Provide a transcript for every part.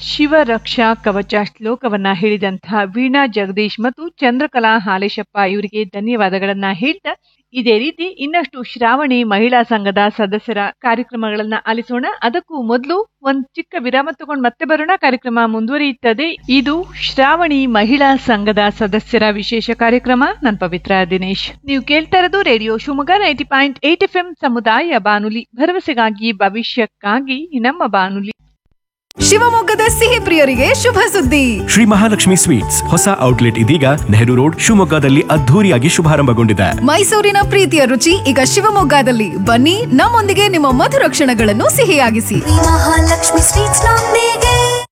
ಶಿವರಕ್ಷಾ ಕವಚ ಶ್ಲೋಕವನ್ನ ಹೇಳಿದಂತಹ ವೀಣಾ ಜಗದೀಶ್ ಮತ್ತು ಚಂದ್ರಕಲಾ ಹಾಲೇಶಪ್ಪ ಇವರಿಗೆ ಧನ್ಯವಾದಗಳನ್ನ ಹೇಳ್ತಾ ಇದೇ ರೀತಿ ಇನ್ನಷ್ಟು ಶ್ರಾವಣಿ ಮಹಿಳಾ ಸಂಘದ ಸದಸ್ಯರ ಕಾರ್ಯಕ್ರಮಗಳನ್ನ ಆಲಿಸೋಣ ಅದಕ್ಕೂ ಮೊದಲು ಒಂದ್ ಚಿಕ್ಕ ವಿರಾಮ ತಗೊಂಡು ಮತ್ತೆ ಬರೋಣ ಕಾರ್ಯಕ್ರಮ ಮುಂದುವರಿಯುತ್ತದೆ ಇದು ಶ್ರಾವಣಿ ಮಹಿಳಾ ಸಂಘದ ಸದಸ್ಯರ ವಿಶೇಷ ಕಾರ್ಯಕ್ರಮ ನನ್ ಪವಿತ್ರ ದಿನೇಶ್ ನೀವು ಕೇಳ್ತಾ ಇರೋದು radio Shivamogga ninety point eight F M ಸಮುದಾಯ ಬಾನುಲಿ ಭರವಸೆಗಾಗಿ ಭವಿಷ್ಯಕ್ಕಾಗಿ ನಮ್ಮ ಬಾನುಲಿ ಶಿವಮೊಗ್ಗದ ಸಿಹಿ ಪ್ರಿಯರಿಗೆ ಶುಭ ಸುದ್ದಿ ಶ್ರೀ ಮಹಾಲಕ್ಷ್ಮಿ ಸ್ವೀಟ್ಸ್ ಹೊಸ ಔಟ್ಲೆಟ್ ಇದೀಗ ನೆಹರು ರೋಡ್ ಶಿವಮೊಗ್ಗದಲ್ಲಿ ಅದ್ಧೂರಿಯಾಗಿ ಶುಭಾರಂಭಗೊಂಡಿದೆ ಮೈಸೂರಿನ ಪ್ರೀತಿಯ ರುಚಿ ಈಗ ಶಿವಮೊಗ್ಗದಲ್ಲಿ ಬನ್ನಿ ನಮ್ಮೊಂದಿಗೆ ನಿಮ್ಮ ಮಧುರ ಕ್ಷಣಗಳನ್ನು ಸಿಹಿಯಾಗಿಸಿ ಮಹಾಲಕ್ಷ್ಮಿ ಸ್ವೀಟ್ಸ್ ನೊಂದಿಗೆ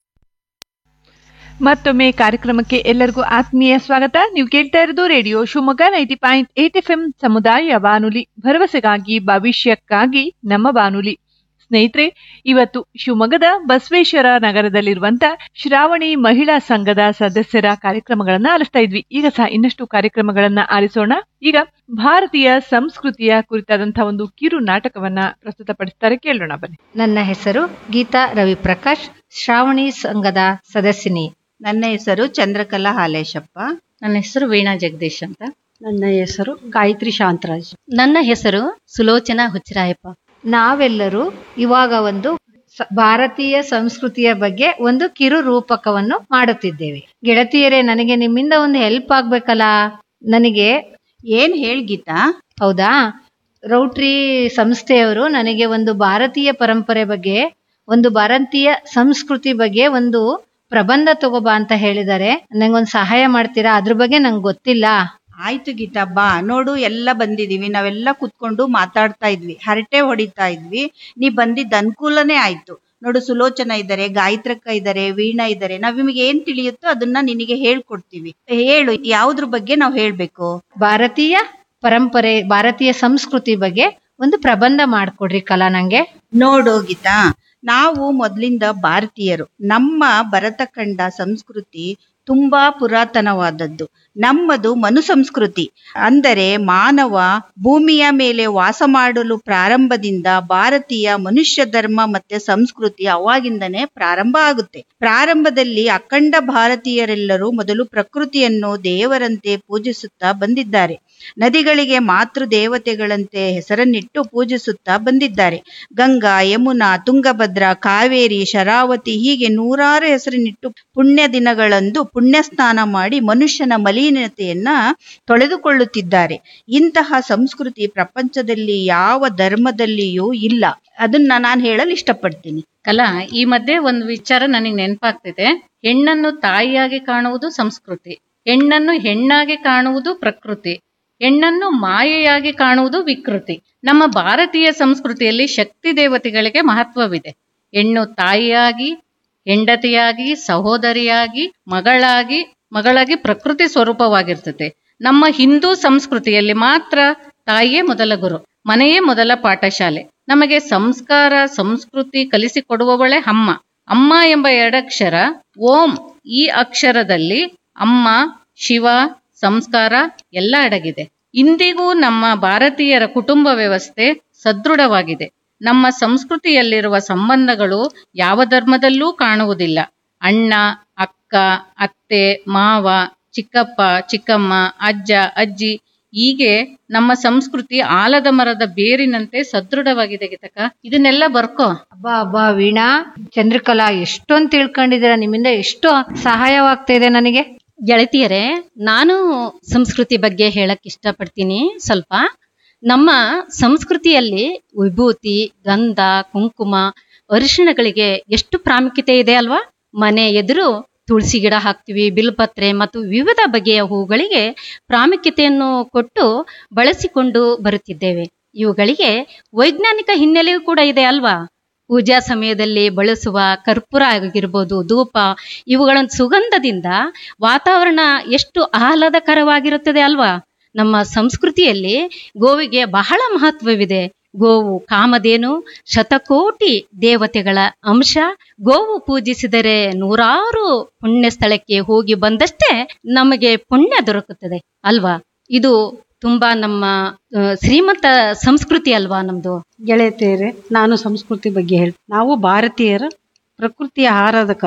ಮತ್ತೊಮ್ಮೆ ಕಾರ್ಯಕ್ರಮಕ್ಕೆ ಎಲ್ಲರಿಗೂ ಆತ್ಮೀಯ ಸ್ವಾಗತ ನೀವು ಕೇಳ್ತಾ ಇರೋದು radio Shivamogga ninety point eight F M ಸಮುದಾಯ ಬಾನುಲಿ ಭರವಸೆಗಾಗಿ ಭವಿಷ್ಯಕ್ಕಾಗಿ ನಮ್ಮ ಬಾನುಲಿ ಸ್ನೇಹಿತರೆ ಇವತ್ತು ಶಿವಮೊಗ್ಗದ ಬಸವೇಶ್ವರ ನಗರದಲ್ಲಿರುವಂತ ಶ್ರಾವಣಿ ಮಹಿಳಾ ಸಂಘದ ಸದಸ್ಯರ ಕಾರ್ಯಕ್ರಮಗಳನ್ನ ಆಲಿಸ್ತಾ ಇದ್ವಿ ಈಗ ಸಹ ಇನ್ನಷ್ಟು ಕಾರ್ಯಕ್ರಮಗಳನ್ನ ಆಲಿಸೋಣ ಈಗ ಭಾರತೀಯ ಸಂಸ್ಕೃತಿಯ ಕುರಿತಾದಂತಹ ಒಂದು ಕಿರು ನಾಟಕವನ್ನ ಪ್ರಸ್ತುತಪಡಿಸ್ತಾರೆ ಕೇಳೋಣ ಬನ್ನಿ ನನ್ನ ಹೆಸರು ಗೀತಾ ರವಿಪ್ರಕಾಶ್ ಶ್ರಾವಣಿ ಸಂಘದ ಸದಸ್ಯನಿ ನನ್ನ ಹೆಸರು ಚಂದ್ರಕಲಾ ಹಾಲೇಶಪ್ಪ ನನ್ನ ಹೆಸರು ವೀಣಾ ಜಗದೀಶ್ ಅಂತ ನನ್ನ ಹೆಸರು ಗಾಯತ್ರಿ ಶಾಂತರಾಜ್ ನನ್ನ ಹೆಸರು ಸುಲೋಚನಾ ಹುಚ್ಚರಾಯಪ್ಪ ನಾವೆಲ್ಲರೂ ಇವಾಗ ಒಂದು ಸ- ಭಾರತೀಯ ಸಂಸ್ಕೃತಿಯ ಬಗ್ಗೆ ಒಂದು ಕಿರು ರೂಪಕವನ್ನು ಮಾಡುತ್ತಿದ್ದೇವೆ ಗೆಳತಿಯರೇ ನನಗೆ ನಿಮ್ಮಿಂದ ಒಂದು ಹೆಲ್ಪ್ ಆಗ್ಬೇಕಲ್ಲ ನನಗೆ ಏನ್ ಹೇಳ್ ಗೀತಾ ಹೌದಾ ರೌಟ್ರಿ ಸಂಸ್ಥೆಯವರು ನನಗೆ ಒಂದು ಭಾರತೀಯ ಪರಂಪರೆ ಬಗ್ಗೆ ಒಂದು ಭಾರತೀಯ ಸಂಸ್ಕೃತಿ ಬಗ್ಗೆ ಒಂದು ಪ್ರಬಂಧ ತಗೋಬಾ ಅಂತ ಹೇಳಿದ್ದಾರೆ ನಂಗೊಂದು ಸಹಾಯ ಮಾಡ್ತೀರಾ ಅದ್ರ ಬಗ್ಗೆ ನಂಗೆ ಗೊತ್ತಿಲ್ಲ ಆಯ್ತು ಗೀತಾ ಬಾ ನೋಡು ಎಲ್ಲ ಬಂದಿದೀವಿ ನಾವೆಲ್ಲ ಕುತ್ಕೊಂಡು ಮಾತಾಡ್ತಾ ಇದ್ವಿ ಹರಟೆ ಹೊಡಿತಾ ಇದ್ವಿ ನೀ ಬಂದಿದ್ದ ಅನುಕೂಲನೇ ಆಯ್ತು ನೋಡು ಸುಲೋಚನಾ ಇದ್ದಾರೆ ಗಾಯತ್ರಕ್ಕ ಇದ್ದಾರೆ ವೀಣಾ ಇದ್ದಾರೆ ನಾವ್ ನಿಮಗೆ ಏನ್ ತಿಳಿಯುತ್ತೋ ಅದನ್ನ ನಿನಗೆ ಹೇಳ್ಕೊಡ್ತೀವಿ ಹೇಳು ಯಾವ್ದ್ರ ಬಗ್ಗೆ ನಾವ್ ಹೇಳ್ಬೇಕು ಭಾರತೀಯ ಪರಂಪರೆ ಭಾರತೀಯ ಸಂಸ್ಕೃತಿ ಬಗ್ಗೆ ಒಂದು ಪ್ರಬಂಧ ಮಾಡ್ಕೊಡ್ರಿ ಕಲಾ ನಂಗೆ ನೋಡು ಗೀತಾ ನಾವು ಮೊದಲಿಂದ ಭಾರತೀಯರು ನಮ್ಮ ಭರತಖಂಡ ಸಂಸ್ಕೃತಿ ತುಂಬಾ ಪುರಾತನವಾದದ್ದು ನಮ್ಮದು ಮನು ಸಂಸ್ಕೃತಿ ಅಂದರೆ ಮಾನವ ಭೂಮಿಯ ಮೇಲೆ ವಾಸ ಮಾಡಲು ಪ್ರಾರಂಭದಿಂದ ಭಾರತೀಯ ಮನುಷ್ಯ ಧರ್ಮ ಮತ್ತೆ ಸಂಸ್ಕೃತಿ ಅವಾಗಿಂದನೇ ಪ್ರಾರಂಭ ಆಗುತ್ತೆ ಪ್ರಾರಂಭದಲ್ಲಿ ಅಖಂಡ ಭಾರತೀಯರೆಲ್ಲರೂ ಮೊದಲು ಪ್ರಕೃತಿಯನ್ನು ದೇವರಂತೆ ಪೂಜಿಸುತ್ತಾ ಬಂದಿದ್ದಾರೆ ನದಿಗಳಿಗೆ ಮಾತೃ ದೇವತೆಗಳಂತೆ ಹೆಸರನ್ನಿಟ್ಟು ಪೂಜಿಸುತ್ತಾ ಬಂದಿದ್ದಾರೆ ಗಂಗಾ ಯಮುನಾ ತುಂಗಭದ್ರಾ ಕಾವೇರಿ ಶರಾವತಿ ಹೀಗೆ ನೂರಾರು ಹೆಸರಿನಿಟ್ಟು ಪುಣ್ಯ ದಿನಗಳಂದು ಪುಣ್ಯ ಸ್ನಾನ ಮಾಡಿ ಮನುಷ್ಯನ ಮಲಿನತೆಯನ್ನ ತೊಳೆದುಕೊಳ್ಳುತ್ತಿದ್ದಾರೆ ಇಂತಹ ಸಂಸ್ಕೃತಿ ಪ್ರಪಂಚದಲ್ಲಿ ಯಾವ ಧರ್ಮದಲ್ಲಿಯೂ ಇಲ್ಲ ಅದನ್ನ ನಾನು ಹೇಳಲು ಇಷ್ಟಪಡ್ತೀನಿ ಕಲಾ ಈ ಮಧ್ಯೆ ಒಂದು ವಿಚಾರ ನನಗೆ ನೆನಪಾಗ್ತಿದೆ ಹೆಣ್ಣನ್ನು ತಾಯಿಯಾಗಿ ಕಾಣುವುದು ಸಂಸ್ಕೃತಿ ಹೆಣ್ಣನ್ನು ಹೆಣ್ಣಾಗಿ ಕಾಣುವುದು ಪ್ರಕೃತಿ ಹೆಣ್ಣನ್ನು ಮಾಯೆಯಾಗಿ ಕಾಣುವುದು ವಿಕೃತಿ ನಮ್ಮ ಭಾರತೀಯ ಸಂಸ್ಕೃತಿಯಲ್ಲಿ ಶಕ್ತಿ ದೇವತೆಗಳಿಗೆ ಮಹತ್ವವಿದೆ ಹೆಣ್ಣು ತಾಯಿಯಾಗಿ ಹೆಂಡತಿಯಾಗಿ ಸಹೋದರಿಯಾಗಿ ಮಗಳಾಗಿ ಮಗಳಾಗಿ ಪ್ರಕೃತಿ ಸ್ವರೂಪವಾಗಿರ್ತದೆ ನಮ್ಮ ಹಿಂದೂ ಸಂಸ್ಕೃತಿಯಲ್ಲಿ ಮಾತ್ರ ತಾಯಿಯೇ ಮೊದಲ ಗುರು ಮನೆಯೇ ಮೊದಲ ಪಾಠಶಾಲೆ ನಮಗೆ ಸಂಸ್ಕಾರ ಸಂಸ್ಕೃತಿ ಕಲಿಸಿಕೊಡುವವಳೆ ಅಮ್ಮ ಅಮ್ಮ ಎಂಬ ಎರಡಕ್ಷರ ಓಂ ಈ ಅಕ್ಷರದಲ್ಲಿ ಅಮ್ಮ ಶಿವ ಸಂಸ್ಕಾರ ಎಲ್ಲ ಅಡಗಿದೆ ಇಂದಿಗೂ ನಮ್ಮ ಭಾರತೀಯರ ಕುಟುಂಬ ವ್ಯವಸ್ಥೆ ಸದೃಢವಾಗಿದೆ ನಮ್ಮ ಸಂಸ್ಕೃತಿಯಲ್ಲಿರುವ ಸಂಬಂಧಗಳು ಯಾವ ಧರ್ಮದಲ್ಲೂ ಕಾಣುವುದಿಲ್ಲ ಅಣ್ಣ ಅಕ್ಕ ಅತ್ತೆ ಮಾವ ಚಿಕ್ಕಪ್ಪ ಚಿಕ್ಕಮ್ಮ ಅಜ್ಜ ಅಜ್ಜಿ ಹೀಗೆ ನಮ್ಮ ಸಂಸ್ಕೃತಿ ಆಲದ ಮರದ ಬೇರಿನಂತೆ ಸದೃಢವಾಗಿದೆ ಗೀತಕ್ಕ ಇದನ್ನೆಲ್ಲ ಬರ್ಕೋ ಅಬ್ಬಾ ಅಬ್ಬಾ ವೀಣಾ ಚಂದ್ರಕಲಾ ಎಷ್ಟೊಂದು ತಿಳ್ಕೊಂಡಿದ್ದೀರಾ ನಿಮ್ಮಿಂದ ಎಷ್ಟು ಸಹಾಯವಾಗ್ತಾ ಇದೆ ನನಗೆ ಗೆಳತಿಯರೇ ನಾನು ಸಂಸ್ಕೃತಿ ಬಗ್ಗೆ ಹೇಳಕ್ ಇಷ್ಟಪಡ್ತೀನಿ ಸ್ವಲ್ಪ ನಮ್ಮ ಸಂಸ್ಕೃತಿಯಲ್ಲಿ ವಿಭೂತಿ ಗಂಧ ಕುಂಕುಮ ಅರಿಶಿಣಗಳಿಗೆ ಎಷ್ಟು ಪ್ರಾಮುಖ್ಯತೆ ಇದೆ ಅಲ್ವಾ ಮನೆ ಎದುರು ತುಳಸಿ ಗಿಡ ಹಾಕ್ತಿವಿ ಬಿಲ್ಪತ್ರೆ ಮತ್ತು ವಿವಿಧ ಬಗೆಯ ಹೂಗಳಿಗೆ ಪ್ರಾಮುಖ್ಯತೆಯನ್ನು ಕೊಟ್ಟು ಬಳಸಿಕೊಂಡು ಬರುತ್ತಿದ್ದೇವೆ ಇವುಗಳಿಗೆ ವೈಜ್ಞಾನಿಕ ಹಿನ್ನೆಲೆಯೂ ಕೂಡ ಇದೆ ಅಲ್ವಾ ಪೂಜಾ ಸಮಯದಲ್ಲಿ ಬಳಸುವ ಕರ್ಪೂರ ಆಗಿರ್ಬೋದು ಧೂಪ ಇವುಗಳ ಸುಗಂಧದಿಂದ ವಾತಾವರಣ ಎಷ್ಟು ಆಹ್ಲಾದಕರವಾಗಿರುತ್ತದೆ ಅಲ್ವಾ ನಮ್ಮ ಸಂಸ್ಕೃತಿಯಲ್ಲಿ ಗೋವಿಗೆ ಬಹಳ ಮಹತ್ವವಿದೆ ಗೋವು ಕಾಮಧೇನು ಶತಕೋಟಿ ದೇವತೆಗಳ ಅಂಶ ಗೋವು ಪೂಜಿಸಿದರೆ ನೂರಾರು ಪುಣ್ಯ ಸ್ಥಳಕ್ಕೆ ಹೋಗಿ ಬಂದಷ್ಟೇ ನಮಗೆ ಪುಣ್ಯ ದೊರಕುತ್ತದೆ ಅಲ್ವಾ ಇದು ತುಂಬಾ ನಮ್ಮ ಆ, ಶ್ರೀಮಂತ ಸಂಸ್ಕೃತಿ ಅಲ್ವಾ ನಮ್ದು ಗೆಳೆಯತಿಯರೇ ನಾನು ಸಂಸ್ಕೃತಿ ಬಗ್ಗೆ ಹೇಳಿ ನಾವು ಭಾರತೀಯರ ಪ್ರಕೃತಿಯ ಆರಾಧಕರು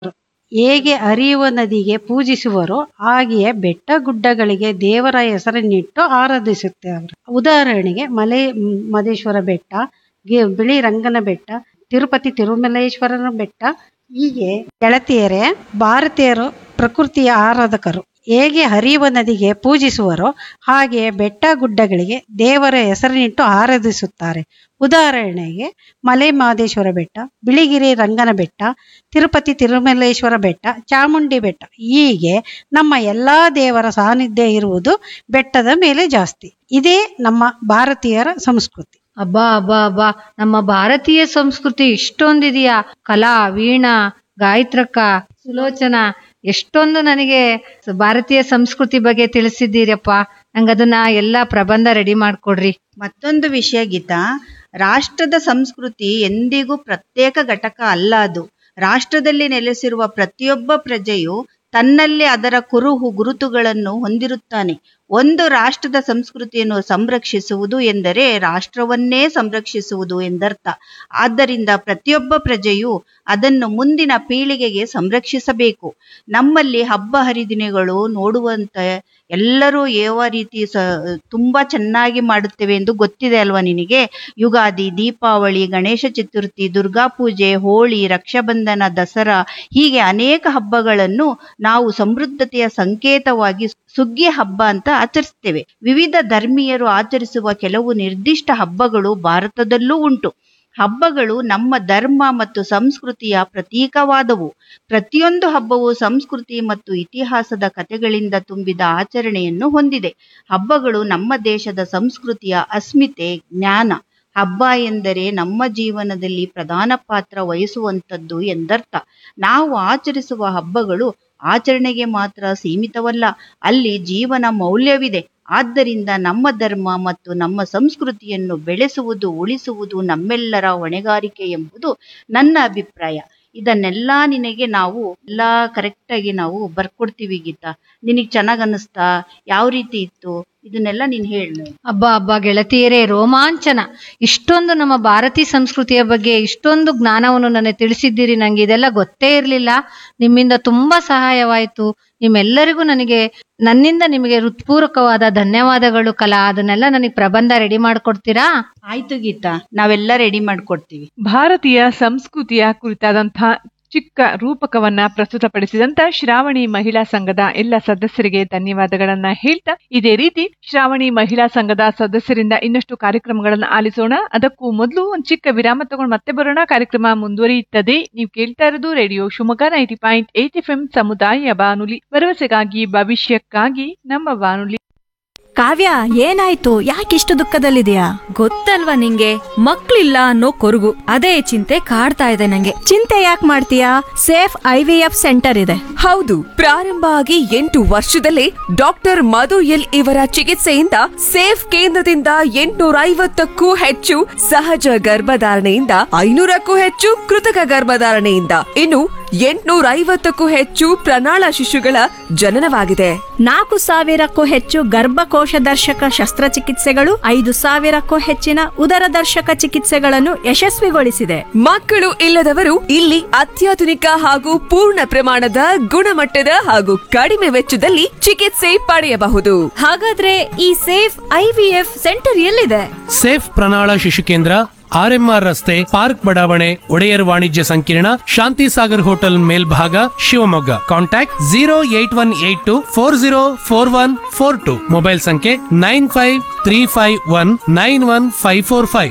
ಹೇಗೆ ಹರಿಯುವ ನದಿಗೆ ಪೂಜಿಸುವರೋ ಹಾಗೆಯೇ ಬೆಟ್ಟ ಗುಡ್ಡಗಳಿಗೆ ದೇವರ ಹೆಸರನ್ನಿಟ್ಟು ಆರಾಧಿಸುತ್ತೇವೆ ಉದಾಹರಣೆಗೆ ಮಲೆ ಮ್, ಮಹದೇಶ್ವರ ಬೆಟ್ಟ ಗೆ- ಬಿಳಿ ರಂಗನ ಬೆಟ್ಟ ತಿರುಪತಿ ತಿರುಮಲೇಶ್ವರನ ಬೆಟ್ಟ ಹೀಗೆ ಗೆಳತಿಯರೇ ಭಾರತೀಯರು ಪ್ರಕೃತಿಯ ಆರಾಧಕರು ಹೇಗೆ ಹರಿಯುವ ನದಿಗೆ ಪೂಜಿಸುವರೋ ಹಾಗೆ ಬೆಟ್ಟ ಗುಡ್ಡಗಳಿಗೆ ದೇವರ ಹೆಸರನ್ನಿಟ್ಟು ಆರಾಧಿಸುತ್ತಾರೆ ಉದಾಹರಣೆಗೆ ಮಲೆ ಮಹದೇಶ್ವರ ಬೆಟ್ಟ ಬಿಳಿಗಿರಿ ರಂಗನ ಬೆಟ್ಟ ತಿರುಪತಿ ತಿರುಮಲೇಶ್ವರ ಬೆಟ್ಟ ಚಾಮುಂಡಿ ಬೆಟ್ಟ ಹೀಗೆ ನಮ್ಮ ಎಲ್ಲಾ ದೇವರ ಸಾನ್ನಿಧ್ಯ ಇರುವುದು ಬೆಟ್ಟದ ಮೇಲೆ ಜಾಸ್ತಿ ಇದೇ ನಮ್ಮ ಭಾರತೀಯರ ಸಂಸ್ಕೃತಿ ಅಬ್ಬಾ ಅಬ್ಬಾ ಅಬ್ಬಾ ನಮ್ಮ ಭಾರತೀಯ ಸಂಸ್ಕೃತಿ ಇಷ್ಟೊಂದಿದೆಯಾ ಕಲಾ ವೀಣಾ ಗಾಯತ್ರಕ್ಕ ಸುಲೋಚನ ಎಷ್ಟೊಂದು ನನಗೆ ಭಾರತೀಯ ಸಂಸ್ಕೃತಿ ಬಗ್ಗೆ ತಿಳಿಸಿದ್ದೀರಪ್ಪ ನಂಗದನ್ನ ಎಲ್ಲಾ ಪ್ರಬಂಧ ರೆಡಿ ಮಾಡ್ಕೊಡ್ರಿ ಮತ್ತೊಂದು ವಿಷಯ ಗೀತಾ ರಾಷ್ಟ್ರದ ಸಂಸ್ಕೃತಿ ಎಂದಿಗೂ ಪ್ರತ್ಯೇಕ ಘಟಕ ಅಲ್ಲ ಅದು ರಾಷ್ಟ್ರದಲ್ಲಿ ನೆಲೆಸಿರುವ ಪ್ರತಿಯೊಬ್ಬ ಪ್ರಜೆಯು ತನ್ನಲ್ಲಿ ಅದರ ಕುರುಹು ಗುರುತುಗಳನ್ನು ಹೊಂದಿರುತ್ತಾನೆ ಒಂದು ರಾಷ್ಟ್ರದ ಸಂಸ್ಕೃತಿಯನ್ನು ಸಂರಕ್ಷಿಸುವುದು ಎಂದರೆ ರಾಷ್ಟ್ರವನ್ನೇ ಸಂರಕ್ಷಿಸುವುದು ಎಂದರ್ಥ ಆದ್ದರಿಂದ ಪ್ರತಿಯೊಬ್ಬ ಪ್ರಜೆಯು ಅದನ್ನು ಮುಂದಿನ ಪೀಳಿಗೆಗೆ ಸಂರಕ್ಷಿಸಬೇಕು ನಮ್ಮಲ್ಲಿ ಹಬ್ಬ ಹರಿದಿನಗಳು ನೋಡುವಂತೆ ಎಲ್ಲರೂ ಯಾವ ರೀತಿ ಸ ತುಂಬಾ ಚೆನ್ನಾಗಿ ಮಾಡುತ್ತೇವೆ ಎಂದು ಗೊತ್ತಿದೆ ಅಲ್ವಾ ನಿನಗೆ ಯುಗಾದಿ ದೀಪಾವಳಿ ಗಣೇಶ ಚತುರ್ಥಿ ದುರ್ಗಾ ಪೂಜೆ ಹೋಳಿ ರಕ್ಷಾಬಂಧನ ದಸರಾ ಹೀಗೆ ಅನೇಕ ಹಬ್ಬಗಳನ್ನು ನಾವು ಸಮೃದ್ಧತೆಯ ಸಂಕೇತವಾಗಿ ಸುಗ್ಗಿ ಹಬ್ಬ ಅಂತ ಆಚರಿಸ್ತೇವೆ ವಿವಿಧ ಧರ್ಮೀಯರು ಆಚರಿಸುವ ಕೆಲವು ನಿರ್ದಿಷ್ಟ ಹಬ್ಬಗಳು ಭಾರತದಲ್ಲೂ ಉಂಟು ಹಬ್ಬಗಳು ನಮ್ಮ ಧರ್ಮ ಮತ್ತು ಸಂಸ್ಕೃತಿಯ ಪ್ರತೀಕವಾದವು ಪ್ರತಿಯೊಂದು ಹಬ್ಬವು ಸಂಸ್ಕೃತಿ ಮತ್ತು ಇತಿಹಾಸದ ಕಥೆಗಳಿಂದ ತುಂಬಿದ ಆಚರಣೆಯನ್ನು ಹೊಂದಿದೆ ಹಬ್ಬಗಳು ನಮ್ಮ ದೇಶದ ಸಂಸ್ಕೃತಿಯ ಅಸ್ಮಿತೆ ಜ್ಞಾನ ಹಬ್ಬ ಎಂದರೆ ನಮ್ಮ ಜೀವನದಲ್ಲಿ ಪ್ರಧಾನ ಪಾತ್ರ ವಹಿಸುವಂಥದ್ದು ಎಂದರ್ಥ ನಾವು ಆಚರಿಸುವ ಹಬ್ಬಗಳು ಆಚರಣೆಗೆ ಮಾತ್ರ ಸೀಮಿತವಲ್ಲ ಅಲ್ಲಿ ಜೀವನ ಮೌಲ್ಯವಿದೆ ಆದ್ದರಿಂದ ನಮ್ಮ ಧರ್ಮ ಮತ್ತು ನಮ್ಮ ಸಂಸ್ಕೃತಿಯನ್ನು ಬೆಳೆಸುವುದು ಉಳಿಸುವುದು ನಮ್ಮೆಲ್ಲರ ಹೊಣೆಗಾರಿಕೆ ಎಂಬುದು ನನ್ನ ಅಭಿಪ್ರಾಯ ಇದನ್ನೆಲ್ಲ ನಿನಗೆ ನಾವು ಎಲ್ಲ ಕರೆಕ್ಟಾಗಿ ನಾವು ಬರ್ಕೊಡ್ತೀವಿ ಗೀತಾ ನಿನಗೆ ಚೆನ್ನಾಗ್ ಅನ್ನಿಸ್ತಾ ಯಾವ ರೀತಿ ಇತ್ತು ಇದನ್ನೆಲ್ಲ ನೀನು ಹೇಳು ಅಬ್ಬಾ ಅಬ್ಬಾ ಗೆಳತಿಯರೇ ರೋಮಾಂಚನ ಇಷ್ಟೊಂದು ನಮ್ಮ ಭಾರತೀಯ ಸಂಸ್ಕೃತಿಯ ಬಗ್ಗೆ ಇಷ್ಟೊಂದು ಜ್ಞಾನವನ್ನು ನನಗೆ ತಿಳಿಸಿದ್ದೀರಿ ನಂಗೆ ಇದೆಲ್ಲ ಗೊತ್ತೇ ಇರಲಿಲ್ಲ ನಿಮ್ಮಿಂದ ತುಂಬಾ ಸಹಾಯವಾಯಿತು ನಿಮ್ಮೆಲ್ಲರಿಗೂ ನನಗೆ ನನ್ನಿಂದ ನಿಮಗೆ ಹೃತ್ಪೂರ್ವಕವಾದ ಧನ್ಯವಾದಗಳು ಕಲಾ ಅದನ್ನೆಲ್ಲ ನನಗೆ ಪ್ರಬಂಧ ರೆಡಿ ಮಾಡ್ಕೊಡ್ತೀರಾ ಆಯ್ತು ಗೀತಾ ನಾವೆಲ್ಲ ರೆಡಿ ಮಾಡ್ಕೊಡ್ತೀವಿ ಭಾರತೀಯ ಸಂಸ್ಕೃತಿಯ ಕುರಿತಾದಂತಹ ಚಿಕ್ಕ ರೂಪಕವನ್ನ ಪ್ರಸ್ತುತಪಡಿಸಿದಂತ ಶ್ರಾವಣಿ ಮಹಿಳಾ ಸಂಘದ ಎಲ್ಲ ಸದಸ್ಯರಿಗೆ ಧನ್ಯವಾದಗಳನ್ನ ಹೇಳ್ತಾ ಇದೇ ರೀತಿ ಶ್ರಾವಣಿ ಮಹಿಳಾ ಸಂಘದ ಸದಸ್ಯರಿಂದ ಇನ್ನಷ್ಟು ಕಾರ್ಯಕ್ರಮಗಳನ್ನ ಆಲಿಸೋಣ ಅದಕ್ಕೂ ಮೊದಲು ಒಂದು ಚಿಕ್ಕ ವಿರಾಮ ತಗೊಂಡು ಮತ್ತೆ ಬರೋಣ ಕಾರ್ಯಕ್ರಮ ಮುಂದುವರಿಯುತ್ತದೆ ನೀವು ಕೇಳ್ತಾ ಇರೋದು radio Shivamogga ninety point eight F M ಸಮುದಾಯ ಬಾನುಲಿ ಭರವಸೆಗಾಗಿ ಭವಿಷ್ಯಕ್ಕಾಗಿ ನಮ್ಮ ಬಾನುಲಿ ಕಾವ್ಯ ಏನಾಯ್ತು ಯಾಕಿಷ್ಟು ದುಃಖದಲ್ಲಿದೆಯಾ ಗೊತ್ತಲ್ವಾ ನಿಂಗೆ ಮಕ್ಳಿಲ್ಲ ಅನ್ನೋ ಕೊರಗು ಅದೇ ಚಿಂತೆ ಕಾಡ್ತಾ ಇದೆ ನಂಗೆ ಚಿಂತೆ ಯಾಕೆ ಮಾಡ್ತೀಯಾ safe I V F centre ಇದೆ ಹೌದು ಪ್ರಾರಂಭ ಆಗಿ ಎಂಟು ವರ್ಷದಲ್ಲೇ ಡಾಕ್ಟರ್ ಮಧು ಎಲ್ ಇವರ ಚಿಕಿತ್ಸೆಯಿಂದ ಸೇಫ್ ಕೇಂದ್ರದಿಂದ ಎಂಟುನೂರ ಐವತ್ತಕ್ಕೂ ಹೆಚ್ಚು ಸಹಜ ಗರ್ಭಧಾರಣೆಯಿಂದ ಐನೂರಕ್ಕೂ ಹೆಚ್ಚು ಕೃತಕ ಗರ್ಭಧಾರಣೆಯಿಂದ ಇನ್ನು ಎಂಟುನೂರ ಐವತ್ತಕ್ಕೂ ಹೆಚ್ಚು ಪ್ರಣಾಳ ಶಿಶುಗಳ ಜನನವಾಗಿದೆ ನಾಲ್ಕು ಸಾವಿರಕ್ಕೂ ಹೆಚ್ಚು ಗರ್ಭಕೋಶ ದರ್ಶಕ ಶಸ್ತ್ರಚಿಕಿತ್ಸೆಗಳು ಐದು ಸಾವಿರಕ್ಕೂ ಹೆಚ್ಚಿನ ಉದರ ದರ್ಶಕ ಚಿಕಿತ್ಸೆಗಳನ್ನು ಯಶಸ್ವಿಗೊಳಿಸಿದೆ ಮಕ್ಕಳು ಇಲ್ಲದವರು ಇಲ್ಲಿ ಅತ್ಯಾಧುನಿಕ ಹಾಗೂ ಪೂರ್ಣ ಪ್ರಮಾಣದ ಗುಣಮಟ್ಟದ ಹಾಗೂ ಕಡಿಮೆ ವೆಚ್ಚದಲ್ಲಿ ಚಿಕಿತ್ಸೆ ಪಡೆಯಬಹುದು ಹಾಗಾದ್ರೆ ಈ safe I V F centre ಎಲ್ಲಿದೆ ಸೇಫ್ ಪ್ರಣಾಳ ಶಿಶು ಕೇಂದ್ರ ಆರ್ಎಂಆರ್ ರಸ್ತೆ ಪಾರ್ಕ್ ಬಡಾವಣೆ ಒಡೆಯರ್ ವಾಣಿಜ್ಯ ಸಂಕೀರ್ಣ ಶಾಂತಿ ಸಾಗರ್ ಹೋಟೆಲ್ ಮೇಲ್ಭಾಗ Shivamogga contact zero eight one eight two four zero four one four two mobile ಸಂಖ್ಯೆ nine five three five one nine one five four five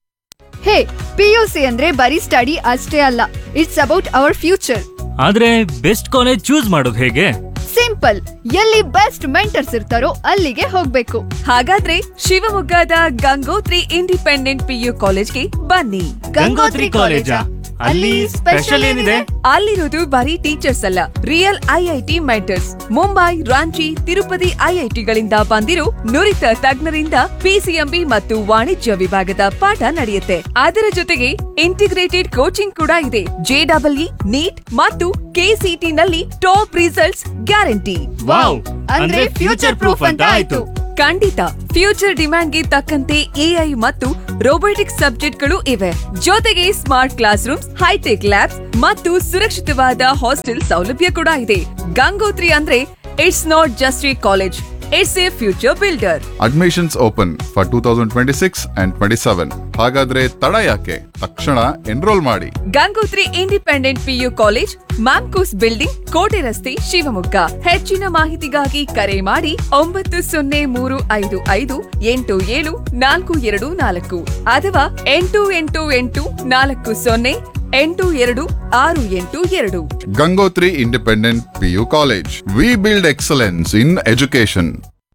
hey PUC ಅಂದ್ರೆ ಬರೀ ಸ್ಟಡಿ ಅಷ್ಟೇ ಅಲ್ಲ ಇಟ್ಸ್ ಅಬೌಟ್ ಅವರ್ ಫ್ಯೂಚರ್ ಆದ್ರೆ best college choose ಮಾಡೋದು ಹೇಗೆ simple ಎಲ್ಲಿ best mentors ಇರ್ತಾರೋ ಅಲ್ಲಿಗೆ ಹೋಗ್ಬೇಕು ಹಾಗಾದ್ರೆ ಶಿವಮೊಗ್ಗದ ಗಂಗೋತ್ರಿ ಇಂಡಿಪೆಂಡೆಂಟ್ ಪಿಯು ಕಾಲೇಜ್ಗೆ ಬನ್ನಿ ಗಂಗೋತ್ರಿ ಕಾಲೇಜಾ? ಅಲ್ಲಿ ಸ್ಪೆಷಲ್ ಏನಿದೆ? ಅಲ್ಲಿರೋದು ಬರೀ ಟೀಚರ್ಸ್ ಅಲ್ಲ real IIT mentors Mumbai Ranchi Tirupati ಐಐಟಿಗಳಿಂದ ಬಂದಿರೋ ನುರಿತ ತಜ್ಞರಿಂದ ಪಿಸಿಎಂಬಿ ಮತ್ತು ವಾಣಿಜ್ಯ ವಿಭಾಗದ ಪಾಠ ನಡೆಯುತ್ತೆ ಅದರ ಜೊತೆಗೆ ಇಂಟಿಗ್ರೇಟೆಡ್ ಕೋಚಿಂಗ್ ಕೂಡ ಇದೆ ಜೆಡಬ್ಲ್ಇ ನೀಟ್ ಮತ್ತು ಕೆಸಿಟಿ ನಲ್ಲಿ ಟಾಪ್ ರಿಸಲ್ಟ್ಸ್ ಗ್ಯಾರಂಟಿ ವಾವ್! ಅಂದ್ರೆ future proof ಅಂತ ಆಯ್ತು. ಖಂಡಿತ ಫ್ಯೂಚರ್ ಡಿಮ್ಯಾಂಡ್ಗೆ ತಕ್ಕಂತೆ ಎಐ ಮತ್ತು ರೋಬೋಟಿಕ್ಸ್ ಸಬ್ಜೆಕ್ಟ್ಗಳು ಇವೆ ಜೊತೆಗೆ smart classrooms hi-tech labs ಮತ್ತು ಸುರಕ್ಷಿತವಾದ ಹಾಸ್ಟೆಲ್ ಸೌಲಭ್ಯ ಕೂಡ ಇದೆ ಗಂಗೋತ್ರಿ ಅಂದ್ರೆ it's not just a college it's a future builder admissions open for two thousand twenty six and twenty seven ಹಾಗಾದ್ರೆ ತಡ ಯಾಕೆ ತಕ್ಷಣ ಎನ್ರೋಲ್ ಮಾಡಿ Gangotri independent PU college Mamcos building ಕೋಟೆ ರಸ್ತೆ ಶಿವಮೊಗ್ಗ ಹೆಚ್ಚಿನ ಮಾಹಿತಿಗಾಗಿ ಕರೆ ಮಾಡಿ ಒಂಬತ್ತು ಸೊನ್ನೆ ಮೂರು ಐದು ಐದು ಎಂಟು ಏಳು ನಾಲ್ಕು ಎರಡು ನಾಲ್ಕು ಅಥವಾ ಎಂಟು ಎಂಟು ಎಂಟು ನಾಲ್ಕು ಸೊನ್ನೆ ಎಂಟು ಎರಡು ಆರು ಎಂಟು ಎರಡು Gangotri independent PU college we build excellence in education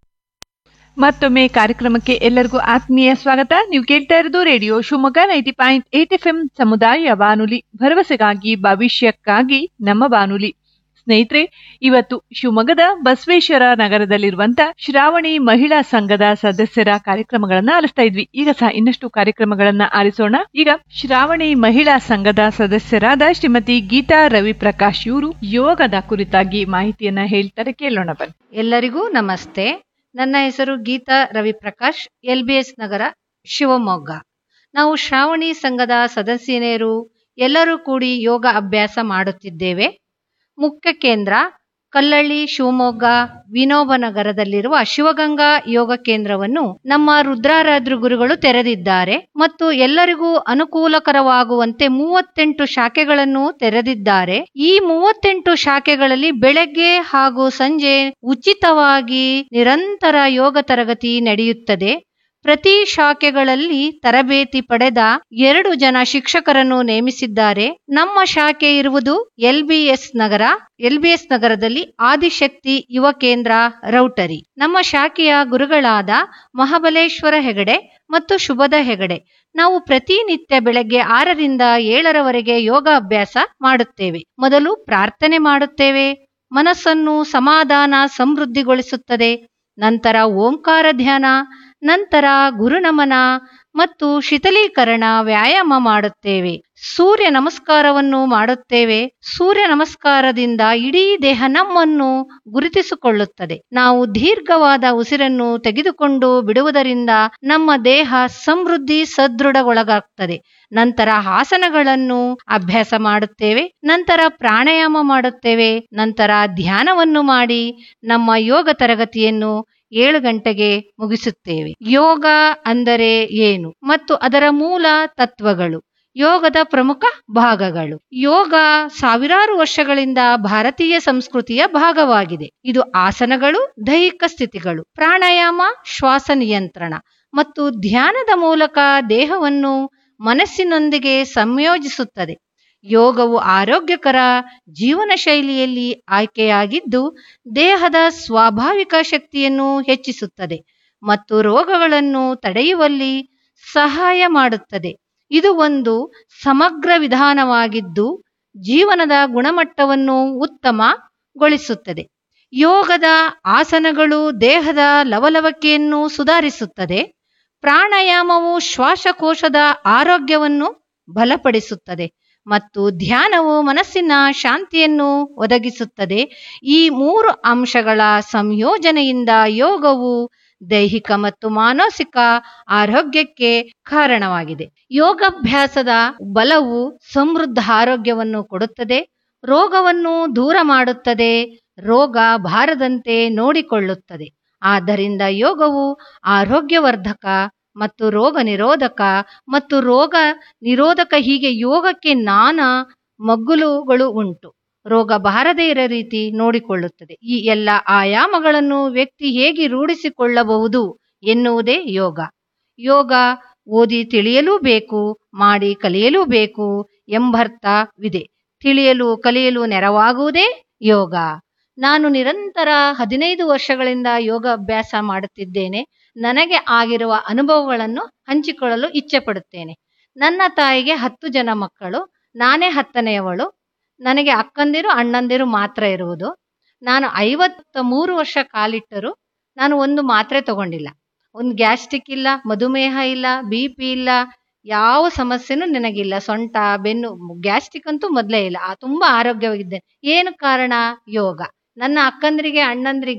ಮತ್ತೊಮ್ಮೆ ಕಾರ್ಯಕ್ರಮಕ್ಕೆ ಎಲ್ಲರಿಗೂ ಆತ್ಮೀಯ ಸ್ವಾಗತ ನೀವು ಕೇಳ್ತಾ ಇರೋದು radio Shivamogga ninety point eight F M ಸಮುದಾಯ ಬಾನುಲಿ ಭರವಸೆಗಾಗಿ ಭವಿಷ್ಯಕ್ಕಾಗಿ ನಮ್ಮ ಬಾನುಲಿ ಸ್ನೇಹಿತರೆ ಇವತ್ತು ಶಿವಮೊಗ್ಗದ ಬಸವೇಶ್ವರ ನಗರದಲ್ಲಿರುವಂತ ಶ್ರಾವಣಿ ಮಹಿಳಾ ಸಂಘದ ಸದಸ್ಯರ ಕಾರ್ಯಕ್ರಮಗಳನ್ನ ಆಲಿಸ್ತಾ ಇದ್ವಿ ಈಗ ಸಹ ಇನ್ನಷ್ಟು ಕಾರ್ಯಕ್ರಮಗಳನ್ನ ಆಲಿಸೋಣ ಈಗ ಶ್ರಾವಣಿ ಮಹಿಳಾ ಸಂಘದ ಸದಸ್ಯರಾದ ಶ್ರೀಮತಿ ಗೀತಾ ರವಿ ಪ್ರಕಾಶ್ ಇವರು ಯೋಗದ ಕುರಿತಾಗಿ ಮಾಹಿತಿಯನ್ನ ಹೇಳ್ತಾರೆ ಕೇಳೋಣ ಬನ್ನಿ ಎಲ್ಲರಿಗೂ ನಮಸ್ತೆ ನನ್ನ ಹೆಸರು Geetha Raviprakash L B S Nagar Shivamogga ನಾವು ಶ್ರಾವಣಿ ಸಂಘದ ಸದಸ್ಯನೆಯರು ಎಲ್ಲರೂ ಕೂಡಿ ಯೋಗ ಅಭ್ಯಾಸ ಮಾಡುತ್ತಿದ್ದೇವೆ ಮುಖ್ಯ ಕೇಂದ್ರ ಕಲ್ಲಳ್ಳಿ ಶಿವಮೊಗ್ಗ ವಿನೋಬನಗರದಲ್ಲಿರುವ ಶಿವಗಂಗಾ ಯೋಗ ಕೇಂದ್ರವನ್ನು ನಮ್ಮ ರುದ್ರಾರಾಧ್ರ ಗುರುಗಳು ತೆರೆದಿದ್ದಾರೆ ಮತ್ತು ಎಲ್ಲರಿಗೂ ಅನುಕೂಲಕರವಾಗುವಂತೆ ಮೂವತ್ತೆಂಟು ಶಾಖೆಗಳನ್ನು ತೆರೆದಿದ್ದಾರೆ ಈ ಮೂವತ್ತೆಂಟು ಶಾಖೆಗಳಲ್ಲಿ ಬೆಳಗ್ಗೆ ಹಾಗೂ ಸಂಜೆ ಉಚಿತವಾಗಿ ನಿರಂತರ ಯೋಗ ತರಗತಿ ನಡೆಯುತ್ತದೆ ಪ್ರತಿ ಶಾಖೆಗಳಲ್ಲಿ ತರಬೇತಿ ಪಡೆದ ಎರಡು ಜನ ಶಿಕ್ಷಕರನ್ನು ನೇಮಿಸಿದ್ದಾರೆ ನಮ್ಮ ಶಾಖೆ ಇರುವುದು ಎಲ್ಬಿಎಸ್ ನಗರ ಎಲ್ಬಿಎಸ್ ನಗರದಲ್ಲಿ ಆದಿಶಕ್ತಿ ಯುವ ಕೇಂದ್ರ ರೌಟರಿ ನಮ್ಮ ಶಾಖೆಯ ಗುರುಗಳಾದ ಮಹಾಬಲೇಶ್ವರ ಹೆಗಡೆ ಮತ್ತು ಶುಭದ ಹೆಗಡೆ ನಾವು ಪ್ರತಿನಿತ್ಯ ಬೆಳಗ್ಗೆ ಆರರಿಂದ ಏಳರವರೆಗೆ ಯೋಗ ಅಭ್ಯಾಸ ಮಾಡುತ್ತೇವೆ ಮೊದಲು ಪ್ರಾರ್ಥನೆ ಮಾಡುತ್ತೇವೆ ಮನಸ್ಸನ್ನು ಸಮಾಧಾನ ಸಮೃದ್ಧಿಗೊಳಿಸುತ್ತದೆ ನಂತರ ಓಂಕಾರ ಧ್ಯಾನ ನಂತರ ಗುರುನಮನ ಮತ್ತು ಶಿಥಲೀಕರಣ ವ್ಯಾಯಾಮ ಮಾಡುತ್ತೇವೆ ಸೂರ್ಯ ನಮಸ್ಕಾರವನ್ನು ಮಾಡುತ್ತೇವೆ ಸೂರ್ಯ ನಮಸ್ಕಾರದಿಂದ ಇಡೀ ದೇಹ ನಮ್ಮನ್ನು ಗುರುತಿಸಿಕೊಳ್ಳುತ್ತದೆ ನಾವು ದೀರ್ಘವಾದ ಉಸಿರನ್ನು ತೆಗೆದುಕೊಂಡು ಬಿಡುವುದರಿಂದ ನಮ್ಮ ದೇಹ ಸಮೃದ್ಧಿ ಸದೃಢಗೊಳಗಾಗ್ತದೆ ನಂತರ ಆಸನಗಳನ್ನು ಅಭ್ಯಾಸ ಮಾಡುತ್ತೇವೆ ನಂತರ ಪ್ರಾಣಾಯಾಮ ಮಾಡುತ್ತೇವೆ ನಂತರ ಧ್ಯಾನವನ್ನು ಮಾಡಿ ನಮ್ಮ ಯೋಗ ತರಗತಿಯನ್ನು ಏಳು ಗಂಟೆಗೆ ಮುಗಿಸುತ್ತೇವೆ ಯೋಗ ಅಂದರೆ ಏನು ಮತ್ತು ಅದರ ಮೂಲ ತತ್ವಗಳು ಯೋಗದ ಪ್ರಮುಖ ಭಾಗಗಳು ಯೋಗ ಸಾವಿರಾರು ವರ್ಷಗಳಿಂದ ಭಾರತೀಯ ಸಂಸ್ಕೃತಿಯ ಭಾಗವಾಗಿದೆ ಇದು ಆಸನಗಳು ದೈಹಿಕ ಸ್ಥಿತಿಗಳು ಪ್ರಾಣಾಯಾಮ ಶ್ವಾಸ ನಿಯಂತ್ರಣ ಮತ್ತು ಧ್ಯಾನದ ಮೂಲಕ ದೇಹವನ್ನು ಮನಸ್ಸಿನೊಂದಿಗೆ ಸಂಯೋಜಿಸುತ್ತದೆ ಯೋಗವು ಆರೋಗ್ಯಕರ ಜೀವನ ಶೈಲಿಯಲ್ಲಿ ಆಯ್ಕೆಯಾಗಿದ್ದು ದೇಹದ ಸ್ವಾಭಾವಿಕ ಶಕ್ತಿಯನ್ನು ಹೆಚ್ಚಿಸುತ್ತದೆ ಮತ್ತು ರೋಗಗಳನ್ನು ತಡೆಯುವಲ್ಲಿ ಸಹಾಯ ಮಾಡುತ್ತದೆ ಇದು ಒಂದು ಸಮಗ್ರ ವಿಧಾನವಾಗಿದ್ದು ಜೀವನದ ಗುಣಮಟ್ಟವನ್ನು ಉತ್ತಮಗೊಳಿಸುತ್ತದೆ ಯೋಗದ ಆಸನಗಳು ದೇಹದ ಲವಲವಿಕೆಯನ್ನು ಸುಧಾರಿಸುತ್ತದೆ ಪ್ರಾಣಾಯಾಮವು ಶ್ವಾಸಕೋಶದ ಆರೋಗ್ಯವನ್ನು ಬಲಪಡಿಸುತ್ತದೆ ಮತ್ತು ಧ್ಯಾನವು ಮನಸ್ಸಿನ ಶಾಂತಿಯನ್ನು ಒದಗಿಸುತ್ತದೆ ಈ ಮೂರು ಅಂಶಗಳ ಸಂಯೋಜನೆಯಿಂದ ಯೋಗವು ದೈಹಿಕ ಮತ್ತು ಮಾನಸಿಕ ಆರೋಗ್ಯಕ್ಕೆ ಕಾರಣವಾಗಿದೆ ಯೋಗಾಭ್ಯಾಸದ ಬಲವು ಸಮೃದ್ಧ ಆರೋಗ್ಯವನ್ನು ಕೊಡುತ್ತದೆ ರೋಗವನ್ನು ದೂರ ಮಾಡುತ್ತದೆ ರೋಗ ಬಾರದಂತೆ ನೋಡಿಕೊಳ್ಳುತ್ತದೆ ಆದ್ದರಿಂದ ಯೋಗವು ಆರೋಗ್ಯವರ್ಧಕ ಮತ್ತು ರೋಗ ನಿರೋಧಕ ಮತ್ತು ರೋಗ ನಿರೋಧಕ ಹೀಗೆ ಯೋಗಕ್ಕೆ ನಾನಾ ಮಗ್ಗುಲುಗಳು ಉಂಟು ರೋಗ ಬಾರದೇ ಇರೋ ರೀತಿ ನೋಡಿಕೊಳ್ಳುತ್ತದೆ ಈ ಎಲ್ಲ ಆಯಾಮಗಳನ್ನು ವ್ಯಕ್ತಿ ಹೇಗೆ ರೂಢಿಸಿಕೊಳ್ಳಬಹುದು ಎನ್ನುವುದೇ ಯೋಗ ಯೋಗ ಓದಿ ತಿಳಿಯಲೂ ಬೇಕು ಮಾಡಿ ಕಲಿಯಲೂ ಬೇಕು ಎಂಬರ್ಥವಿದೆ ತಿಳಿಯಲು ಕಲಿಯಲು ನೆರವಾಗುವುದೇ ಯೋಗ ನಾನು ನಿರಂತರ ಹದಿನೈದು ವರ್ಷಗಳಿಂದ ಯೋಗ ಅಭ್ಯಾಸ ಮಾಡುತ್ತಿದ್ದೇನೆ ನನಗೆ ಆಗಿರುವ ಅನುಭವಗಳನ್ನು ಹಂಚಿಕೊಳ್ಳಲು ಇಚ್ಛೆ ಪಡುತ್ತೇನೆ ನನ್ನ ತಾಯಿಗೆ ಹತ್ತು ಜನ ಮಕ್ಕಳು ನಾನೇ ಹತ್ತನೆಯವಳು ನನಗೆ ಅಕ್ಕಂದಿರು ಅಣ್ಣಂದಿರು ಮಾತ್ರ ಇರುವುದು ನಾನು ಐವತ್ತ ಮೂರು ವರ್ಷ ಕಾಲಿಟ್ಟರು ನಾನು ಒಂದು ಮಾತ್ರೆ ತಗೊಂಡಿಲ್ಲ ಒಂದು ಗ್ಯಾಸ್ಟ್ರಿಕ್ ಇಲ್ಲ ಮಧುಮೇಹ ಇಲ್ಲ ಬಿ ಪಿ ಇಲ್ಲ ಯಾವ ಸಮಸ್ಯೆನೂ ನನಗಿಲ್ಲ ಸೊಂಟ ಬೆನ್ನು ಗ್ಯಾಸ್ಟ್ರಿಕ್ ಅಂತೂ ಮೊದಲೇ ಇಲ್ಲ ಆ ತುಂಬ ಆರೋಗ್ಯವಾಗಿದ್ದೇನೆ ಏನು ಕಾರಣ ಯೋಗ ನನ್ನ ಅಕ್ಕಂದ್ರಿಗೆ ಅಣ್ಣಂದ್ರಿಗೆ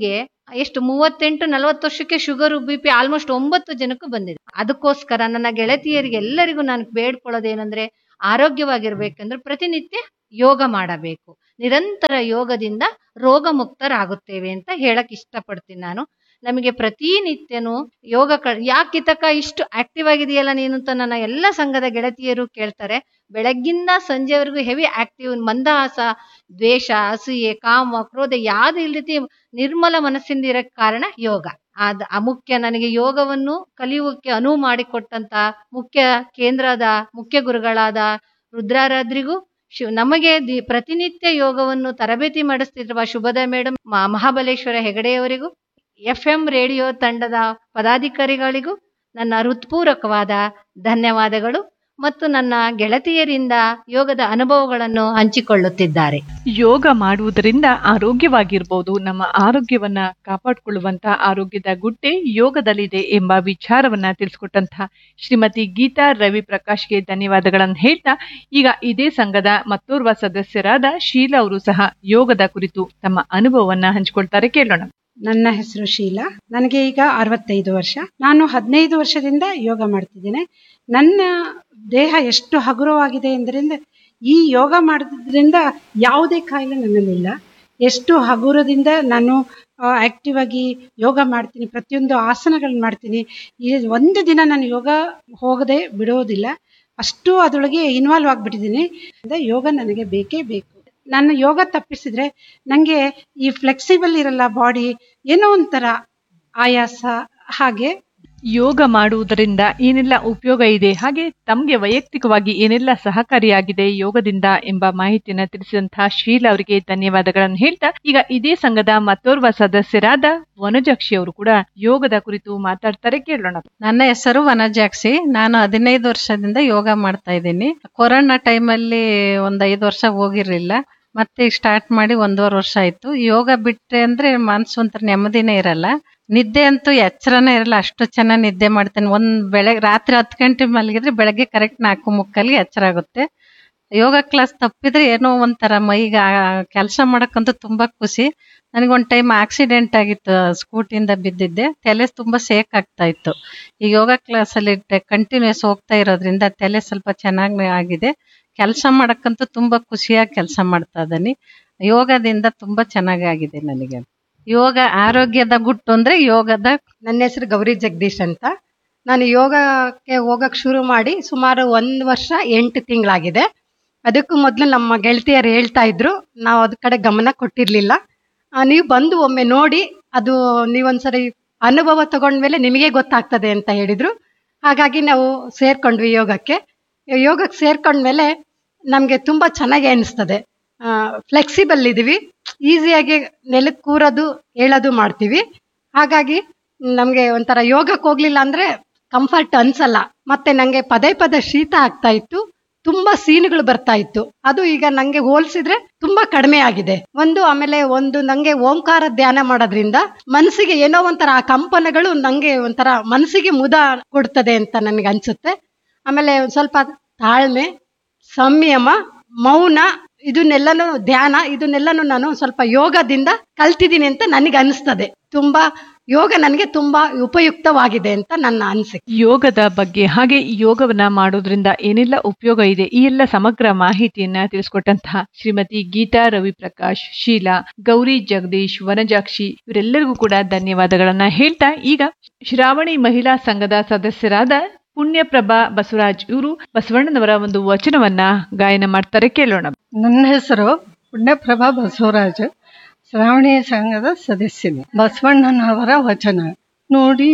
ಎಷ್ಟು ಮೂವತ್ತೆಂಟು ನಲವತ್ತು ವರ್ಷಕ್ಕೆ ಶುಗರ್ ಬಿ ಪಿ ಆಲ್ಮೋಸ್ಟ್ ಒಂಬತ್ತು ಜನಕ್ಕೂ ಬಂದಿದೆ ಅದಕ್ಕೋಸ್ಕರ ನನ್ನ ಗೆಳತಿಯರಿಗೆ ಎಲ್ಲರಿಗೂ ನಾನು ಬೇಡ್ಕೊಳ್ಳೋದೇನೆಂದ್ರೆ ಆರೋಗ್ಯವಾಗಿರ್ಬೇಕಂದ್ರೆ ಪ್ರತಿನಿತ್ಯ ಯೋಗ ಮಾಡಬೇಕು ನಿರಂತರ ಯೋಗದಿಂದ ರೋಗ ಮುಕ್ತರಾಗುತ್ತೇವೆ ಅಂತ ಹೇಳಕ್ ಇಷ್ಟಪಡ್ತೀನಿ ನಾನು ನಮಗೆ ಪ್ರತಿನಿತ್ಯನೂ ಯೋಗ ಕ ಯಾಕಿತಕ ಇಷ್ಟು ಆಕ್ಟಿವ್ ಆಗಿದೆಯಲ್ಲ ನೀನು ಅಂತ ನನ್ನ ಎಲ್ಲ ಸಂಘದ ಗೆಳತಿಯರು ಕೇಳ್ತಾರೆ ಬೆಳಗ್ಗಿಂದ ಸಂಜೆವರೆಗೂ ಹೆವಿ ಆಕ್ಟಿವ್ ಮಂದಹಾಸ ದ್ವೇಷ ಅಸೂಯೆ ಕಾಮ ಕ್ರೋಧ ಯಾವ್ದು ಇಲ್ದತಿ ನಿರ್ಮಲ ಮನಸ್ಸಿಂದ ಇರಕ್ ಕಾರಣ ಯೋಗ ಅದ್ ಆ ಮುಖ್ಯ ನನಗೆ ಯೋಗವನ್ನು ಕಲಿಯೋಕೆ ಅನುವು ಮಾಡಿಕೊಟ್ಟಂತ ಮುಖ್ಯ ಕೇಂದ್ರದ ಮುಖ್ಯ ಗುರುಗಳಾದ ರುದ್ರಾರಾದ್ರಿಗೂ ಶಿವ್ ನಮಗೆ ದಿ ಪ್ರತಿನಿತ್ಯ ಯೋಗವನ್ನು ತರಬೇತಿ ಮಾಡಿಸ್ತಿರುವ ಶುಭದ ಮೇಡಮ್ ಮಹಾಬಲೇಶ್ವರ ಹೆಗಡೆಯವರಿಗೂ ಎಫ್ ಎಂ ರೇಡಿಯೋ ತಂಡದ ಪದಾಧಿಕಾರಿಗಳಿಗೂ ನನ್ನ ಹೃತ್ಪೂರ್ವಕವಾದ ಧನ್ಯವಾದಗಳು ಮತ್ತು ನನ್ನ ಗೆಳತಿಯರಿಂದ ಯೋಗದ ಅನುಭವಗಳನ್ನು ಹಂಚಿಕೊಳ್ಳುತ್ತಿದ್ದಾರೆ ಯೋಗ ಮಾಡುವುದರಿಂದ ಆರೋಗ್ಯವಾಗಿರ್ಬೋದು ನಮ್ಮ ಆರೋಗ್ಯವನ್ನ ಕಾಪಾಡಿಕೊಳ್ಳುವಂತ ಆರೋಗ್ಯದ ಗುಟ್ಟೆ ಯೋಗದಲ್ಲಿದೆ ಎಂಬ ವಿಚಾರವನ್ನ ತಿಳಿಸ್ಕೊಟ್ಟಂತಹ ಶ್ರೀಮತಿ ಗೀತಾ ರವಿ ಪ್ರಕಾಶ್ಗೆ ಧನ್ಯವಾದಗಳನ್ನು ಹೇಳ್ತಾ ಈಗ ಇದೇ ಸಂಘದ ಮತ್ತೋರ್ವ ಸದಸ್ಯರಾದ ಶೀಲಾ ಅವರು ಸಹ ಯೋಗದ ಕುರಿತು ತಮ್ಮ ಅನುಭವವನ್ನ ಹಂಚಿಕೊಳ್ತಾರೆ ಕೇಳೋಣ ನನ್ನ ಹೆಸರು ಶೀಲಾ ನನಗೆ ಈಗ ಅರವತ್ತೈದು ವರ್ಷ ನಾನು ಹದಿನೈದು ವರ್ಷದಿಂದ ಯೋಗ ಮಾಡ್ತಿದ್ದೇನೆ ನನ್ನ ದೇಹ ಎಷ್ಟು ಹಗುರವಾಗಿದೆ ಎಂದರಿಂದ ಈ ಯೋಗ ಮಾಡೋದ್ರಿಂದ ಯಾವುದೇ ಕಾಯಿಲೆ ನನ್ನಲ್ಲಿಲ್ಲ ಎಷ್ಟು ಹಗುರದಿಂದ ನಾನು ಆಕ್ಟಿವ್ ಆಗಿ ಯೋಗ ಮಾಡ್ತೀನಿ ಪ್ರತಿಯೊಂದು ಆಸನಗಳನ್ನ ಮಾಡ್ತೀನಿ ಈ ಒಂದು ದಿನ ನಾನು ಯೋಗ ಹೋಗದೆ ಬಿಡೋದಿಲ್ಲ ಅಷ್ಟು ಅದರೊಳಗೆ ಇನ್ವಾಲ್ವ್ ಆಗಿಬಿಟ್ಟಿದ್ದೀನಿ ಯೋಗ ನನಗೆ ಬೇಕೇ ಬೇಕು ನಾನು ಯೋಗ ತಪ್ಪಿಸಿದ್ರೆ ನನಗೆ ಈ ಫ್ಲೆಕ್ಸಿಬಲ್ ಇರಲ್ಲ ಬಾಡಿ ಏನೋ ಒಂಥರ ಆಯಾಸ ಹಾಗೆ ಯೋಗ ಮಾಡುವುದರಿಂದ ಏನೆಲ್ಲ ಉಪಯೋಗ ಇದೆ ಹಾಗೆ ತಮಗೆ ವೈಯಕ್ತಿಕವಾಗಿ ಏನೆಲ್ಲ ಸಹಕಾರಿಯಾಗಿದೆ ಯೋಗದಿಂದ ಎಂಬ ಮಾಹಿತಿಯನ್ನ ತಿಳಿಸಿದಂತಹ ಶೀಲಾ ಅವರಿಗೆ ಧನ್ಯವಾದಗಳನ್ನು ಹೇಳ್ತಾ ಈಗ ಇದೇ ಸಂಘದ ಮತ್ತೋರ್ವ ಸದಸ್ಯರಾದ ವನಜಾಕ್ಷಿ ಅವರು ಕೂಡ ಯೋಗದ ಕುರಿತು ಮಾತಾಡ್ತಾರೆ ಕೇಳೋಣ ನನ್ನ ಹೆಸರು ವನಜಾಕ್ಷಿ ನಾನು ಹದಿನೈದು ವರ್ಷದಿಂದ ಯೋಗ ಮಾಡ್ತಾ ಇದ್ದೀನಿ ಕೊರೋನಾ ಟೈಮಲ್ಲಿ ಒಂದ್ ಐದು ವರ್ಷ ಹೋಗಿರ್ಲಿಲ್ಲ ಮತ್ತೆ ಸ್ಟಾರ್ಟ್ ಮಾಡಿ ಒಂದೂವರೆ ವರ್ಷ ಆಯ್ತು ಯೋಗ ಬಿಟ್ರೆ ಅಂದ್ರೆ ಮನ್ಸು ಒಂಥರ ನೆಮ್ಮದಿನೇ ಇರಲ್ಲ ನಿದ್ದೆ ಅಂತೂ ಎಚ್ಚರನೇ ಇರಲ್ಲ ಅಷ್ಟು ಚೆನ್ನಾಗಿ ನಿದ್ದೆ ಮಾಡ್ತೇನೆ ಒಂದ್ ಬೆಳಗ್ಗೆ ರಾತ್ರಿ ಹತ್ತು ಗಂಟೆ ಮಲಗಿದ್ರೆ ಬೆಳಗ್ಗೆ ಕರೆಕ್ಟ್ ನಾಲ್ಕು ಮುಕ್ಕಲ್ಗೆ ಎಚ್ಚರ ಆಗುತ್ತೆ ಯೋಗ ಕ್ಲಾಸ್ ತಪ್ಪಿದ್ರೆ ಏನೋ ಒಂಥರ ಮೈಗೆ ಕೆಲಸ ಮಾಡಕ್ಕಂತೂ ತುಂಬಾ ಖುಷಿ ನನಗೆ ಒಂದು ಟೈಮ್ ಆಕ್ಸಿಡೆಂಟ್ ಆಗಿತ್ತು ಸ್ಕೂಟಿಯಿಂದ ಬಿದ್ದಿದ್ದೆ ತಲೆ ತುಂಬಾ ಸೇಕ್ ಆಗ್ತಾ ಇತ್ತು ಈ ಯೋಗ ಕ್ಲಾಸಲ್ಲಿ ಕಂಟಿನ್ಯೂಸ್ ಹೋಗ್ತಾ ಇರೋದ್ರಿಂದ ತಲೆ ಸ್ವಲ್ಪ ಚೆನ್ನಾಗಿ ಆಗಿದೆ ಕೆಲಸ ಮಾಡಕ್ಕಂತೂ ತುಂಬಾ ಖುಷಿಯಾಗಿ ಕೆಲಸ ಮಾಡ್ತಾ ಇದ್ದೀನಿ ಯೋಗದಿಂದ ತುಂಬಾ ಚೆನ್ನಾಗಿ ಆಗಿದೆ ನನಗೆ ಯೋಗ ಆರೋಗ್ಯದ ಗುಟ್ಟು ಅಂದ್ರೆ ಯೋಗದ ನನ್ನ ಹೆಸರು ಗೌರಿ ಜಗದೀಶ್ ಅಂತ ನಾನು ಯೋಗಕ್ಕೆ ಹೋಗಕ್ ಶುರು ಮಾಡಿ ಸುಮಾರು ಒಂದು ವರ್ಷ ಎಂಟು ತಿಂಗಳಾಗಿದೆ ಅದಕ್ಕೂ ಮೊದಲು ನಮ್ಮ ಗೆಳತಿಯರು ಹೇಳ್ತಾ ಇದ್ರು ನಾವು ಅದ್ ಕಡೆ ಗಮನ ಕೊಟ್ಟಿರ್ಲಿಲ್ಲ ಆ, ನೀವು ಬಂದು ಒಮ್ಮೆ ನೋಡಿ ಅದು ನೀವೊಂದ್ಸರಿ ಅನುಭವ ತಗೊಂಡ್ಮೇಲೆ ನಿಮಗೆ ಗೊತ್ತಾಗ್ತದೆ ಅಂತ ಹೇಳಿದ್ರು ಹಾಗಾಗಿ ನಾವು ಸೇರ್ಕೊಂಡ್ವಿ ಯೋಗಕ್ಕೆ ಯೋಗಕ್ಕೆ ಸೇರ್ಕೊಂಡ್ಮೇಲೆ ನಮಗೆ ತುಂಬಾ ಚೆನ್ನಾಗಿ ಅನಿಸ್ತದೆ ಫ್ಲೆಕ್ಸಿಬಲ್ ಇದೀವಿ ಈಸಿಯಾಗಿ ನೆಲಕ್ಕೆ ಕೂರೋದು ಹೇಳೋದು ಮಾಡ್ತೀವಿ ಹಾಗಾಗಿ ನಮಗೆ ಒಂಥರ ಯೋಗಕ್ಕೆ ಹೋಗ್ಲಿಲ್ಲ ಅಂದ್ರೆ ಕಂಫರ್ಟ್ ಅನ್ಸಲ್ಲ ಮತ್ತೆ ನಂಗೆ ಪದೇ ಪದೇ ಶೀತ ಆಗ್ತಾ ಇತ್ತು ತುಂಬಾ ಸೀನುಗಳು ಬರ್ತಾ ಇತ್ತು ಅದು ಈಗ ನಂಗೆ ಹೋಲಿಸಿದ್ರೆ ತುಂಬಾ ಕಡಿಮೆ ಆಗಿದೆ ಒಂದು ಆಮೇಲೆ ಒಂದು ನಂಗೆ ಓಂಕಾರ ಧ್ಯಾನ ಮಾಡೋದ್ರಿಂದ ಮನಸ್ಸಿಗೆ ಏನೋ ಒಂಥರ ಆ ಕಂಪನಗಳು ನಂಗೆ ಒಂಥರ ಮನಸ್ಸಿಗೆ ಮುದ ಕೊಡ್ತದೆ ಅಂತ ನನಗೆ ಅನ್ಸುತ್ತೆ ಆಮೇಲೆ ಒಂದ್ ಸ್ವಲ್ಪ ತಾಳ್ಮೆ ಸಂಯಮ ಮೌನ ಇದನ್ನೆಲ್ಲನೂ ಧ್ಯಾನ ಇದನ್ನೆಲ್ಲನೂ ನಾನು ಸ್ವಲ್ಪ ಯೋಗದಿಂದ ಕಲ್ತಿದ್ದೀನಿ ಅಂತ ನನಗೆ ಅನಿಸ್ತದೆ ತುಂಬಾ ಯೋಗ ನನಗೆ ತುಂಬಾ ಉಪಯುಕ್ತವಾಗಿದೆ ಅಂತ ನನ್ನ ಅನಿಸಿಕೆ ಯೋಗದ ಬಗ್ಗೆ ಹಾಗೆ ಯೋಗವನ್ನ ಮಾಡೋದ್ರಿಂದ ಏನೆಲ್ಲ ಉಪಯೋಗ ಇದೆ ಈ ಎಲ್ಲ ಸಮಗ್ರ ಮಾಹಿತಿಯನ್ನ ತಿಳಿಸ್ಕೊಟ್ಟಂತಹ ಶ್ರೀಮತಿ ಗೀತಾ ರವಿ ಪ್ರಕಾಶ್ ಶೀಲಾ ಗೌರಿ ಜಗದೀಶ್ ವನಜಾಕ್ಷಿ ಇವರೆಲ್ಲರಿಗೂ ಕೂಡ ಧನ್ಯವಾದಗಳನ್ನ ಹೇಳ್ತಾ ಈಗ ಶ್ರಾವಣಿ ಮಹಿಳಾ ಸಂಘದ ಸದಸ್ಯರಾದ ಪುಣ್ಯಪ್ರಭಾ ಬಸವರಾಜ್ ಇವರು ಬಸವಣ್ಣನವರ ಒಂದು ವಚನವನ್ನ ಗಾಯನ ಮಾಡ್ತಾರೆ ಕೇಳೋಣ ನನ್ನ ಹೆಸರು ಪುಣ್ಯಪ್ರಭಾ ಬಸವರಾಜ್ ಶ್ರಾವಣಿ ಸಂಘದ ಸದಸ್ಯನೆ ಬಸವಣ್ಣನವರ ವಚನ ನೋಡಿ